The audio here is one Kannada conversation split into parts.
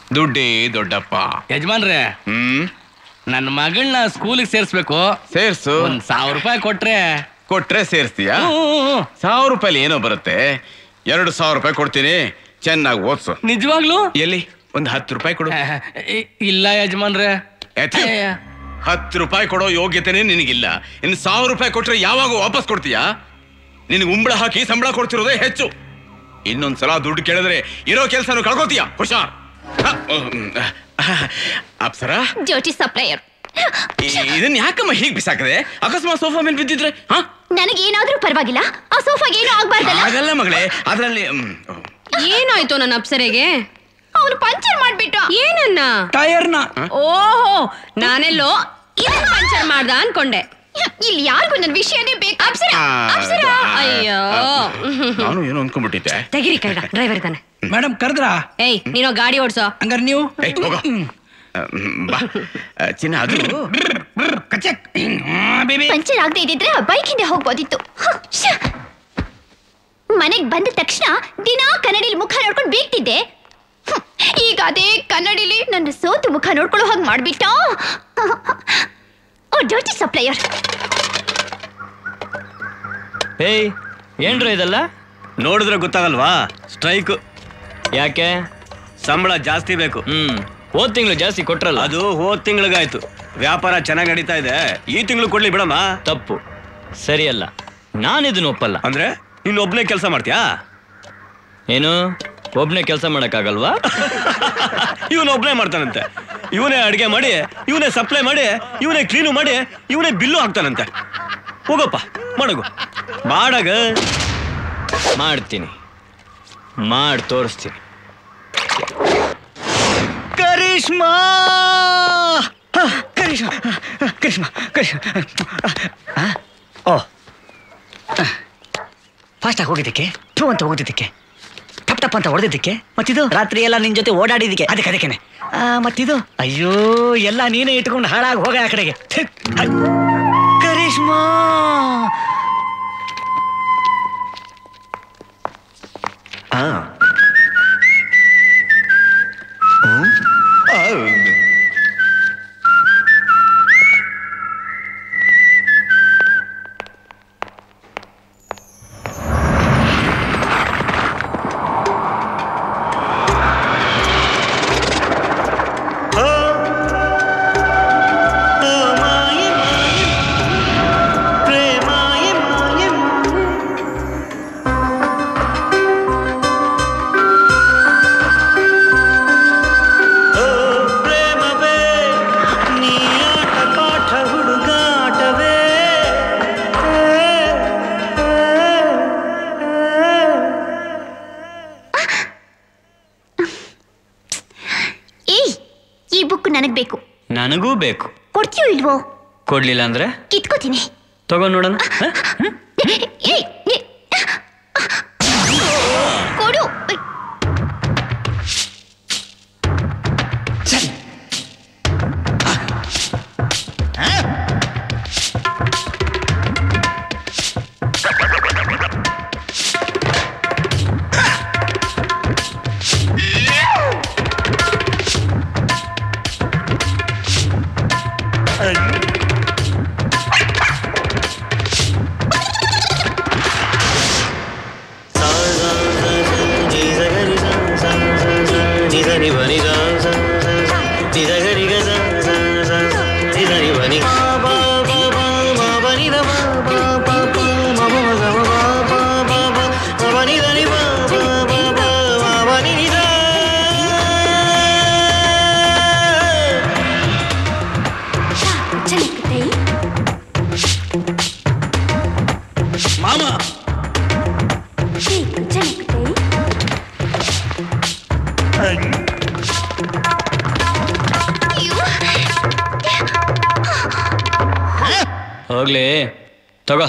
ದುಡ್ಡೇ ದೊಡ್ಡಪ್ಪ ಯಜಮಾನ್ರೆ ಹ್ಮ್ ನನ್ನ ಮಗಳನ್ನ ಸ್ಕೂಲಿಗೆ ಸೇರ್ಸ್ಬೇಕು ಸೇರ್ಸು ಒಂದ್ ಸಾವಿರ ರೂಪಾಯಿ ಕೊಟ್ರೆ ಕೊಟ್ರೆ ಸೇರ್ಸ್ತೀಯಾ ಹ್ಮ್, ಹ್ಮ್, ಹ್ಮ್. ಸಾವಿರ ರೂಪಾಯಿ ಏನೋ ಬರುತ್ತೆ ಎರಡು ಸಾವಿರ ರೂಪಾಯಿ ಕೊಡ್ತೀನಿ ಚೆನ್ನಾಗಿ ಓದ್ಸು ನಿಜವಾಗ್ಲು ಎಲ್ಲಿ ಒಂದು ಹತ್ತು ರೂಪಾಯಿ ಕೊಡು ಇ- ಇಲ್ಲ ಯಜಮಾನ್ರೆ ಏಥೆ, ಹತ್ತು ರೂಪಾಯಿ ಕೊಡೋ ಯೋಗ್ಯತೆನೇ ನಿನಗಿಲ್ಲ ಇನ್ನು ಸಾವಿರ ರೂಪಾಯಿ ಕೊಟ್ರೆ ಯಾವಾಗ ವಾಪಸ್ ಕೊಡ್ತೀಯಾ ನಿನಗೆ ಉಂಬಳ ಹಾಕಿ ಸಂಬಳ ಕೊಡ್ತಿರೋದೇ ಹೆಚ್ಚು ಇನ್ನೊಂದ್ಸಲ ದುಡ್ಡು ಕೇಳಿದ್ರೆ ಇರೋ ಕೆಲಸನು ಕಳ್ಕೊತೀಯ ಹುಷಾರ್ ಹ, ಹ್ಮ್, ಅಪ್ಸರ ಜ್ಯೋತಿ ಸಪ್ಲೈಯರ್ ಇ- ಇದನ್ನ ಯಾಕಮ್ಮ ಹೀಗೆ ಬಿಸಾಕದೆ ಅಕಸ್ಮಾತ್ ಸೋಫಾ ಮೇಲೆ ಬಿದ್ದಿದ್ರೆ ಹಾ ನನಗೇನಾದ್ರೂ ಪರವಾಗಿಲ್ಲ ಆ ಸೋಫಾಗೆ ಏನೂ ಆಗ್ಬಾರ್ದಲ್ಲ ಆಗಲ್ಲ ಮಗಳೇ ಅದ್ರಲ್ಲಿ ಹ್ಮ್, ಏನಾಯ್ತು ನನ್ನ ಅಪ್ಸರೆಗೆ ಅವನು ಪಂಚರ್ ಮಾಡ್ಬಿಟ್ಟ ಏನನ್ನ ಟೈರ್ನ ಓಹೋ ನಾನೆಲ್ಲೋ ಇದನ್ನ ಪಂಚರ್ ಮಾಡ್ದ ಅನ್ಕೊಂಡೆ ಇಲ್ಲಿ ಯಾರಿಗೂ ನನ್ನ ವಿಷಯನೇ ಬೇಕು ಅಪ್ಸರ ಆ, ಅಪ್ಸರ ಅಯ್ಯೋ ನಾನು ಏನೋ ಅನ್ಕೊಂಡ್ಬಿಟ್ಟಿದ್ದೆ ತೆಗಿರಿ ಕೈಗ ಡ್ರೈವರ್ ಇದ್ದಾನೆ ಮೇಡಮ್ ಕರೆದ್ರಾ ಏಯ್ ನೀನು ಗಾಡಿ ಓಡ್ಸೋ ಹಂಗಾರೆ ನೀವು ಏಯ್, ಹೋಗೋ. ಆ, ಹ್ಮ್, ಬಾ ಆ, ಚಿನ್ನ ಅದು ಕಚಕ್ ಬೇಬಿ ಪಂಚರ್ ಆಗದೆ ಇದ್ದಿದ್ರೆ ಆ ಬೈಕ್ ಹಿಂದೆ ಹೋಗ್ಬೋದಿತ್ತು ಹ, ಶ್ಯಾ. ಮನೆಗ್ ಬಂದ ತಕ್ಷಣ ದಿನಾ ಕನ್ನಡಿಲಿ ಮುಖ ನೋಡ್ಕೊಂಡು ಬೀಗ್ತಿದ್ದೆ ಹ್ಮ್, ಈಗ ಅದೇ ಕನ್ನಡಿಲಿ ನನ್ನ ಸೋತು ಮುಖ ನೋಡ್ಕೊಳ್ಳೋ ಹಾಗೆ ಮಾಡ್ಬಿಟ್ಟ ಓ ಡ್ಯೂಟಿ ಸಪ್ಲೈಯರ್ ಏಯ್ ಏನ್ರ ಇದಲ್ಲ ನೋಡಿದ್ರೆ ಗೊತ್ತಾಗಲ್ವಾ ಸ್ಟ್ರೈಕ್ ಯಾಕೆ ಸಂಬಳ ಜಾಸ್ತಿ ಬೇಕು ಹ್ಮ್ ಹೋದ್ ತಿಂಗಳು ಜಾಸ್ತಿ ಕೊಟ್ರಲ್ಲ ಅದು ಹೋದ್ ತಿಂಗಳಿಗಾಯ್ತು ವ್ಯಾಪಾರ ಚೆನ್ನಾಗಿ ನಡೀತಾ ಇದೆ ಈ ತಿಂಗಳು ಕೊಡ್ಲಿ ಬಿಡಮ್ಮ ತಪ್ಪು ಸರಿಯಲ್ಲ ನಾನು ಇದನ್ನ ಒಪ್ಪಲ್ಲ ಅಂದ್ರೆ ನೀನ್ ಒಬ್ನೇ ಕೆಲಸ ಮಾಡ್ತೀಯಾ ಏನು ಒಬ್ನೇ ಕೆಲಸ ಮಾಡಕ್ಕಾಗಲ್ವಾ ಇವನು ಒಬ್ನೇ ಮಾಡ್ತಾನಂತೆ ಇವನೇ ಅಡಿಗೆ ಮಾಡಿ ಇವನೇ ಸಪ್ಲೈ ಮಾಡಿ ಇವನೇ ಕ್ಲೀನು ಮಾಡಿ ಇವನೇ ಬಿಲ್ಲು ಹಾಕ್ತಾನಂತೆ ಹೋಗಪ್ಪ ಮಾಡಗು ಮಾಡಗ ಮಾಡ್ತೀನಿ ಮಾಡಿ ತೋರಿಸ್ತೀನಿ ಕರಿಷ್ಮಾ ಹ, ಕರಿಷ್ಮಾ ಹ, ಕರಿಷ್ಮಾ ಕರಿಷ್ಮಾ ಆ, ಓ ಫಾಸ್ಟಾಗಿ ಹೋಗಿದ್ದಕ್ಕೆ ಥೂ ಅಂತ ಹೋಗಿದ್ದಕ್ಕೆ ಟಪ್ ಟಪ್ ಅಂತ ಹೊಡೆದಿದ್ದಕ್ಕೆ ಮತ್ತಿದು ರಾತ್ರಿ ಎಲ್ಲ ನಿನ್ ಜೊತೆ ಓಡಾಡಿದ್ದಕ್ಕೆ ಅದಕ್ಕೆ ಅದಕ್ಕೇನೆ ಆ, ಮತ್ತಿದು ಅಯ್ಯೋ ಎಲ್ಲ ನೀನೇ ಇಟ್ಕೊಂಡು ಹಾಳಾಗಿ ಹೋಗ ಆ ಕಡೆಗೆ ಛೆ, ಹೈ. ಕರಿಷ್ಮಾ ಆ ಏಯ್ ಈ ಬುಕ್ ನನಗ್ ಬೇಕು ನನಗೂ ಬೇಕು ಕೊಡ್ತೀಯೋ ಇಲ್ವೋ ಕೊಡ್ಲಿಲ್ಲ ಅಂದ್ರೆ ಕಿತ್ಕೋತೀನಿ ತಗೊಂಡ್ ನೋಡೋಣ ಹ? ಏಯ್, ಏ- ಕೊಡು ಚೆನ್ನಾಗಿರುತ್ತೆ ಮಾಮ ಚೆನ್ನಾಗಿರುತ್ತೆ ಹೋಗ್ಲಿ ತಗೋ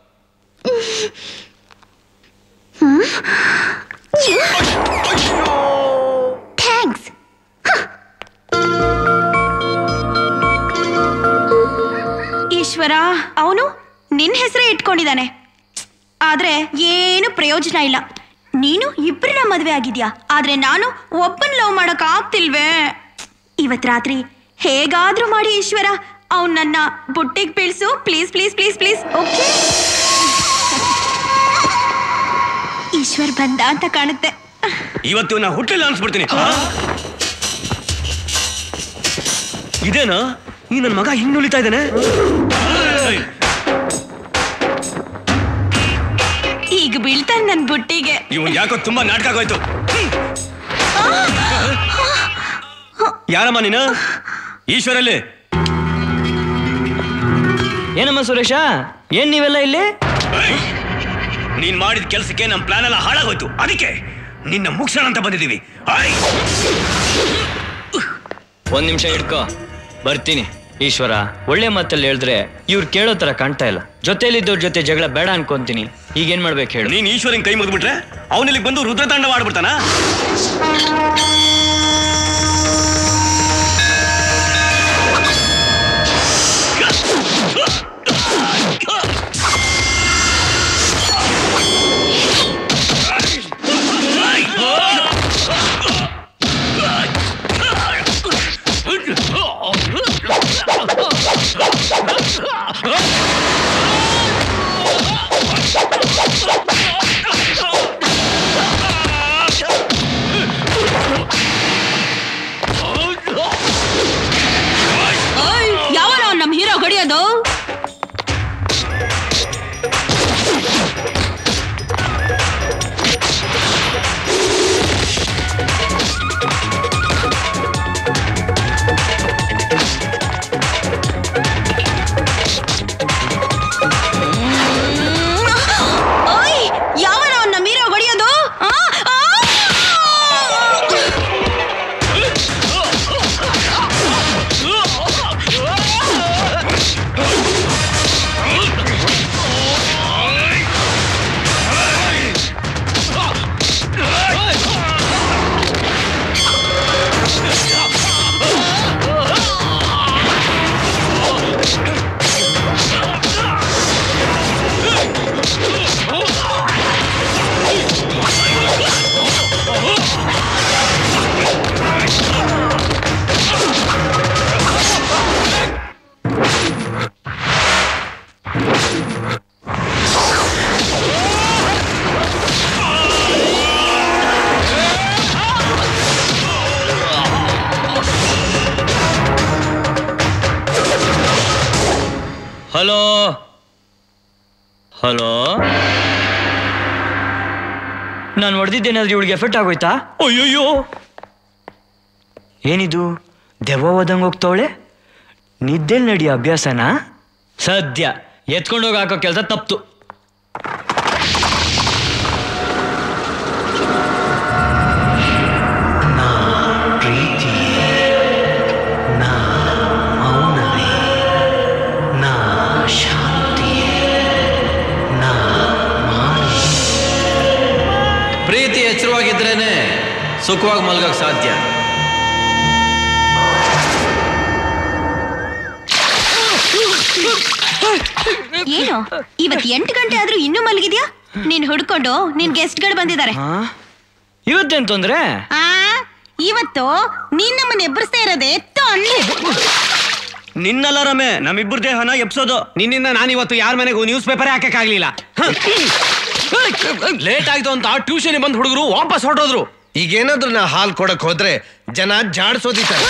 ಥ್ಯಾಂಕ್ಸ್ ಈಶ್ವರ ಅವನು ನಿನ್ನ ಹೆಸರೇ ಇಟ್ಕೊಂಡಿದ್ದಾನೆ ಆದ್ರೆ ಏನು ಪ್ರಯೋಜನ ಇಲ್ಲ ನೀನು ಇಬ್ಬರನ್ನ ಮದುವೆ ಆಗಿದ್ಯಾ ಆದ್ರೆ ನಾನು ಒಬ್ಬನ್ ಲವ್ ಮಾಡಕ್ ಆಗ್ತಿಲ್ವೇ ಇವತ್ ರಾತ್ರಿ ಹೇಗಾದ್ರೂ ಮಾಡಿ ಈಶ್ವರ ಅವ್ನ್ ನನ್ನ ಬುಟ್ಟಿಗೆ ಬೀಳ್ಸು please please please please okay Eshwar ಬಂದ ಅಂತ ಕಾಣುತ್ತೆ ಇವತ್ತು ನಾ ಹುಟ್ಟಿಲ್ಲ ಅನ್ಸ್ಬಿಡ್ತೀನಿ ಇದೇನಾ ಈ ನನ್ನ ಮಗ ಹಿಂಗ್ ನುಲಿತಾ ಇದ್ದಾನೆ ಈಗ ಬೀಳ್ತಾನೆ ನನ್ ಬುಟ್ಟಿಗೆ ಇವನ್ ಯಾಕೋ ತುಂಬಾ ನಾಟಕ ಆಗೋಯ್ತು ಯಾರಮ್ಮ ನೀನು ಈಶ್ವರಲ್ಲಿ ಏನಮ್ಮ ಸುರೇಶ ಏನ್ ನೀವೆಲ್ಲ ಇಲ್ಲಿ ನೀನ್ ಮಾಡಿದ ಕೆಲಸಕ್ಕೆ ನಮ್ ಪ್ಲಾನ್ ಎಲ್ಲ ಹಾಳಾಗೋಯ್ತು ಅದಕ್ಕೆ ನಿನ್ನ ಮುಗ್ಸೋಣ ಅಂತ ಬಂದಿದೀವಿ ಆಯ್! ಒಂದ್ ನಿಮಿಷ ಹಿಡ್ಕೋ ಬರ್ತೀನಿ ಈಶ್ವರ ಒಳ್ಳೆ ಮಾತಲ್ಲಿ ಹೇಳಿದ್ರೆ ಇವ್ರು ಕೇಳೋ ತರ ಕಾಣ್ತಾ ಇಲ್ಲ ಜೊತೆಲಿದ್ದವ್ರ ಜೊತೆ ಜಗಳ ಬೇಡ ಅನ್ಕೊಂತೀನಿ ಈಗೇನ್ ಮಾಡ್ಬೇಕು ಹೇಳು ನೀನ್ ಈಶ್ವರನ್ ಕೈ ಮುಗಿದ್ಬಿಟ್ರೆ ಅವನಿಲ್ಲಿಗೆ ಬಂದು ರುದ್ರತಾಂಡವ ಆಡ್ಬಿಡ್ತಾನ ಯಾವನ ಅವ್ನ್ ನಮ್ ಹೀರೋ ಹೊಡಿಯೋದು ಓಯ್ ಯಾವನ ಅವ್ನ್ ನಮ್ ಹೀರೋ ಹೊಡಿಯೋದು ಆ? ಆ! ಹಲೋ ಹಲೋ ನಾನು ಹೊಡೆದಿದ್ದೇನಾದ್ರೂ ಇವಳಿಗೆ ಎಫೆಕ್ಟ್ ಆಗೋಯ್ತಾ ಅಯ್ಯೋಯ್ಯೋ ಏನಿದು ದೆವ್ವ ಓದಂಗೆ ಹೋಗ್ತಾವಳೆ ನಿದ್ದೆಲ್ ನಡಿಯೋ ಅಭ್ಯಾಸನಾ ಸದ್ಯ ಎತ್ಕೊಂಡೋಗಿ ಹಾಕೋ ಕೆಲಸ ತಪ್ತು ಪ್ರೀತಿ ಎಚ್ಚರವಾಗಿದ್ರೇನೆ ಸುಖವಾಗಿ ಮಲ್ಗಕ್ ಸಾಧ್ಯ ಏನು ಇವತ್ ಎಂಟು ಗಂಟೆ ಆದ್ರೂ ಇನ್ನೂ ಮಲಗಿದ್ಯಾ ನೀನ್ ಹುಡ್ಕೊಂಡು ನಿನ್ ಗೆಸ್ಟ್ಗಳು ಬಂದಿದ್ದಾರೆ ಹಾ ಇವತ್ತೇನ್ ತೊಂದ್ರೆ ಆ ಇವತ್ತು ನೀನ್ ನಮ್ಮನ್ನ ಎಬ್ಬರಿಸ್ತಾ ಇರೋದೇ ತೊನ್ನೆ ನಿನ್ನಲ್ಲ ರಮೆ ನಮ್ಮಿಬ್ಬರ ದೇಹನ ಎಪ್ಸೋದು ನಿನ್ನಿಂದ ನಾನು ಇವತ್ತು ಯಾರ ಮನೆಗೂ ನ್ಯೂಸ್ ಪೇಪರ್ ಹಾಕಕ್ಕಾಗ್ಲಿಲ್ಲ ಲೇಟ್ ಆಯ್ತು ಅಂತ ಟ್ಯೂಷನ್ ಬಂದ್ ಹುಡುಗರು ವಾಪಸ್ ಹೊರಟೋದ್ರು ಈಗೇನಾದ್ರೂ ನಾ ಹಾಲ್ ಕೊಡಕ್ ಹೋದ್ರೆ ಜನ ಜಾಡ್ಸೋದಿತಾರೆ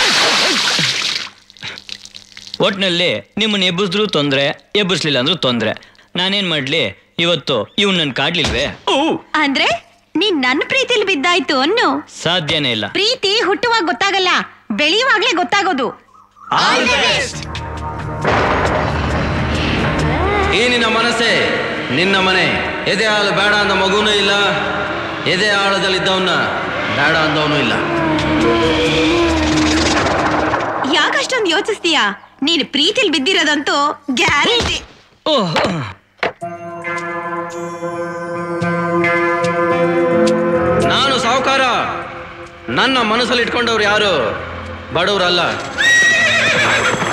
ಒಟ್ನಲ್ಲಿ ನಿಮ್ಮನ್ನ ಎಬ್ಬಿಸಿದ್ರು ತೊಂದ್ರೆ ಎಬ್ಬಿಸ್ಲಿಲ್ಲ ಅಂದ್ರೂ ತೊಂದ್ರೆ ನಾನೇನ್ ಮಾಡ್ಲಿ ಇವತ್ತು ಇವ್ನು ನನ್ ಕಾಡ್ಲಿಲ್ವೇ ಅಂದ್ರೆ ನೀನ್ ನನ್ನ ಪ್ರೀತಿಲಿ ಬಿದ್ದಾಯ್ತು ಅನ್ನು ಸಾಧ್ಯನೇ ಇಲ್ಲ ಪ್ರೀತಿ ಹುಟ್ಟುವಾಗ ಗೊತ್ತಾಗಲ್ಲ ಬೆಳೆಯುವಾಗ್ಲೇ ಗೊತ್ತಾಗೋದು ಈ ನಿನ್ನ ಮನಸ್ಸೇ ನಿನ್ನ ಮನೆ ಎದೆ ಹಾಲು ಬೇಡ ಅಂದ ಮಗುನೂ ಇಲ್ಲ ಎದೆ ಆಳದಲ್ಲಿದ್ದವನ್ನ ಬೇಡ ಅಂದವನು ಇಲ್ಲ ಯಾಕಷ್ಟೊಂದು ಯೋಚಿಸ್ತೀಯಾ ನೀನ್ ಪ್ರೀತಿಲ್ ಬಿದ್ದಿರೋದಂತೂ ಗ್ಯಾರಂಟಿ ಓಹ್ ನಾನು ಸಾಹುಕಾರ ನನ್ನ ಮನಸ್ಸಲ್ಲಿ ಇಟ್ಕೊಂಡವ್ರು ಯಾರು ಬಡವರಲ್ಲ